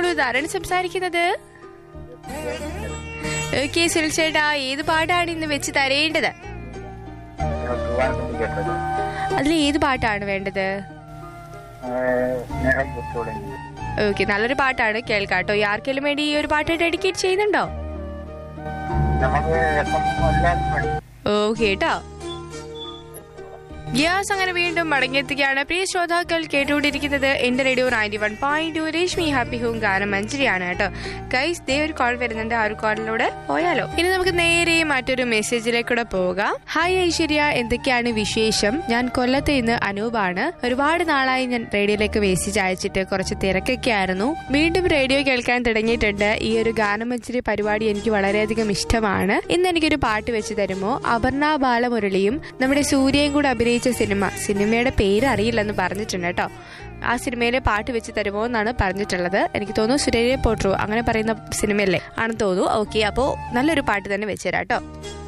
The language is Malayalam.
ഇതാരാണ് സംസാരിക്കുന്നത് ഓക്കെ സുനിൽ ചേട്ടാ ഏത് പാട്ടാണ് ഇന്ന് വെച്ച് തരേണ്ടത് കേട്ടത് അതിൽ ഏത് പാട്ടാണ് വേണ്ടത് സ്നേഹം പുത്തോടെ ഓക്കെ നല്ലൊരു പാട്ടാണ് കേൾക്കാട്ടോ ഈ ആർക്കെങ്കിലും വേണ്ടി ഈ ഒരു പാട്ട് ഡെഡിക്കേറ്റ് ചെയ്യുന്നുണ്ടോ നമുക്ക് രസം എല്ലാവർക്കും വേണ്ടി ഓക്കെ കേട്ടോ ഗ്യാസ് അങ്ങനെ വീണ്ടും മടങ്ങിയെത്തുകയാണ് പ്രിയ ശ്രോതാക്കൾ കേട്ടുകൊണ്ടിരിക്കുന്നത് എന്റെ radio ninety one point two Reshmi happy home ഗാനം മഞ്ചരിയാണ് കേട്ടോ ഗൈസ് ദേ ഒരു കോൾ വരുന്നുണ്ട് ആ ഒരു കോളിലൂടെ പോയാലോ ഇനി നമുക്ക് നേരെ മറ്റൊരു മെസ്സേജിലേക്കൂടെ പോകാം ഹായ് ഐശ്വര്യ എന്തൊക്കെയാണ് വിശേഷം ഞാൻ കൊല്ലത്ത് ഇന്ന് അനൂപാണ് ഒരുപാട് നാളായി ഞാൻ റേഡിയോയിലേക്ക് മെസ്സേജ് അയച്ചിട്ട് കുറച്ച് തിരക്കൊക്കെ ആയിരുന്നു വീണ്ടും റേഡിയോ കേൾക്കാൻ തുടങ്ങിയിട്ടുണ്ട് ഈ ഒരു ഗാനമഞ്ചരി പരിപാടി എനിക്ക് വളരെയധികം ഇഷ്ടമാണ് ഇന്ന് എനിക്കൊരു പാട്ട് വെച്ച് തരുമോ അപർണ ബാലമുരളിയും നമ്മുടെ സൂര്യയും കൂടെ അഭിനയിച്ച സിനിമ സിനിമയുടെ പേര് അറിയില്ലെന്ന് പറഞ്ഞിട്ടുണ്ട് കേട്ടോ ആ സിനിമയിലെ പാട്ട് വെച്ച് തരുമോ എന്നാണ് പറഞ്ഞിട്ടുള്ളത് എനിക്ക് തോന്നുന്നു സുരേരെ പോട്രു അങ്ങനെ പറയുന്ന സിനിമയല്ലേ ആണെന്ന് തോന്നുന്നു ഓക്കെ അപ്പോൾ നല്ലൊരു പാട്ട് തന്നെ വെച്ചുതരാം കേട്ടോ